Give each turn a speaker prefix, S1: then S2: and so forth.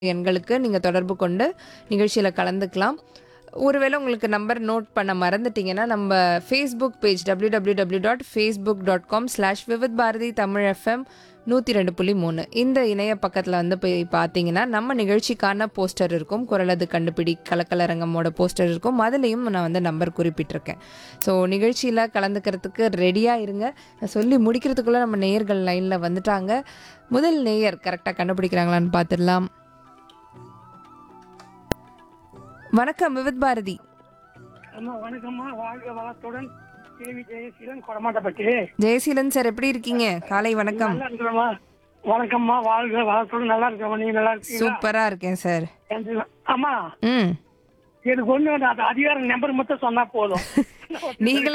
S1: எண்களுக்கு நீங்கள் தொடர்பு கொண்டு நிகழ்ச்சியில் கலந்துக்கலாம் ஒருவேளை உங்களுக்கு நம்பர் நோட் பண்ண மறந்துட்டீங்கன்னா நம்ம Facebook page W W W dot Facebook dot com slash Vividh Bharati Tamil FM நூற்றி ரெண்டு புள்ளி மூணு இந்த இணைய பக்கத்தில் வந்து போய் பார்த்தீங்கன்னா நம்ம நிகழ்ச்சிக்கான போஸ்டர் இருக்கும் குரலது கண்டுபிடி கலக்கலரங்கமோட போஸ்டர் இருக்கும் அதுலேயும் நான் வந்து நம்பர் குறிப்பிட்டிருக்கேன் ஸோ நிகழ்ச்சியில் கலந்துக்கிறதுக்கு ரெடியாக இருங்க நான் சொல்லி முடிக்கிறதுக்குள்ளே நம்ம நேயர்கள் லைனில் வந்துட்டாங்க முதல் நேயர் கரெக்டாக கண்டுபிடிக்கிறாங்களான்னு பார்த்துடலாம் வணக்கம் விவித் பாரதி
S2: அம்மா வணக்கம்மா வாழ்க வளத்துடன் கேவி ஜெயசீலன் கொடமாட்டப்பட்டி
S1: ஜெயசீலன் சார் எப்படி இருக்கீங்க காலை வணக்கம்
S2: நல்லா இருக்கிறோமா வணக்கம்மா வாழ்க வளத்துடன் நல்லா இருக்கிறோமா நீங்க நல்லா இருக்கீங்களா
S1: சூப்பரா இருக்கேன் சார்
S2: நன்றி. அம்மா
S1: ம்
S2: எனக்கு ஒண்ணு அந்த அதிகார நம்பர் மட்டும் சொன்னா போதும்
S1: நீங்களே